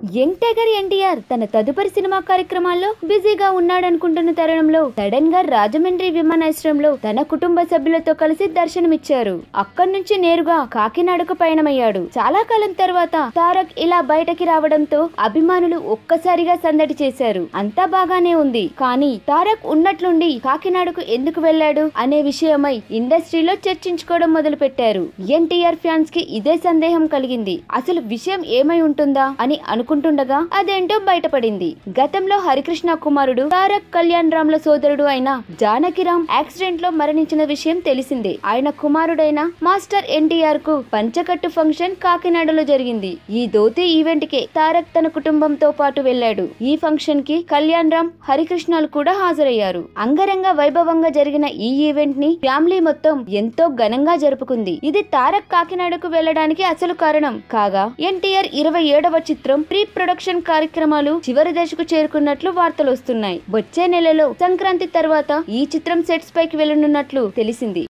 young tiger NTR తన తదుపరి cinema కార్యక్రమాల్లో బిజీగా ఉన్నాడనుకుంటున్న తరుణంలో సడన్ గా రాజమండ్రి విమానాశ్రయంలో తన కుటుంబ సభ్యులతో కలిసి దర్శనమిచ్చారు అక్కడి నుంచి నేరుగా కాకినాడకు పయనమయ్యాడు చాలా కాలం తర్వాత తారక్ ఇలా బయటకి రావడంతో అభిమానులు ఒక్కసారిగా సందడి చేశారు అంతా బాగానే ఉంది కానీ తారక్ ఉన్నట్లుండి కాకినాడకు ఎందుకు వెళ్ళాడు అనే విషయమై ఇండస్ట్రీలో చర్చించుకోవడం మొదలు పెట్టారు ఎన్టీఆర్ ఫ్యాన్స్ కి ఇదే సందేహం కలిగింది అసలు విషయం ఏమై ఉంటుందా అని అనుకుంటుండగా అదేంటో బయటపడింది గతంలో హరికృష్ణ కుమారుడు తారక్ కళ్యాణ్ రామ్ల సోదరుడు అయిన జానకిరామ్ యాక్సిడెంట్ లో మరణించిన విషయం తెలిసిందే ఆయన కుమారుడైన మాస్టర్ ఎన్టీఆర్ కు పంచకట్టు ఫంక్షన్ కాకినాడలో జరిగింది ఈ ధోతి ఈవెంట్ కే తారక్ తన కుటుంబంతో పాటు వెళ్ళాడు ఈ ఫంక్షన్ కి కళ్యాణ్ రామ్ హరికృష్ణలు కూడా హాజరయ్యారు అంగరంగ వైభవంగా జరిగిన ఈ ఈవెంట్ ని ఫ్యామిలీ మొత్తం ఎంతో ఘనంగా జరుపుకుంది ఇది తారక్ కాకినాడకు వెళ్ళడానికి అసలు కారణం కాగా ఎన్టీఆర్ ఇరవై ఏడవ చిత్రం ప్రీ ప్రొడక్షన్ కార్యక్రమాలు చివరి దశకు చేరుకున్నట్లు వార్తలు వస్తున్నాయి వచ్చే నెలలో సంక్రాంతి తర్వాత ఈ చిత్రం సెట్స్ పైకి వెళ్ళనున్నట్లు తెలిసింది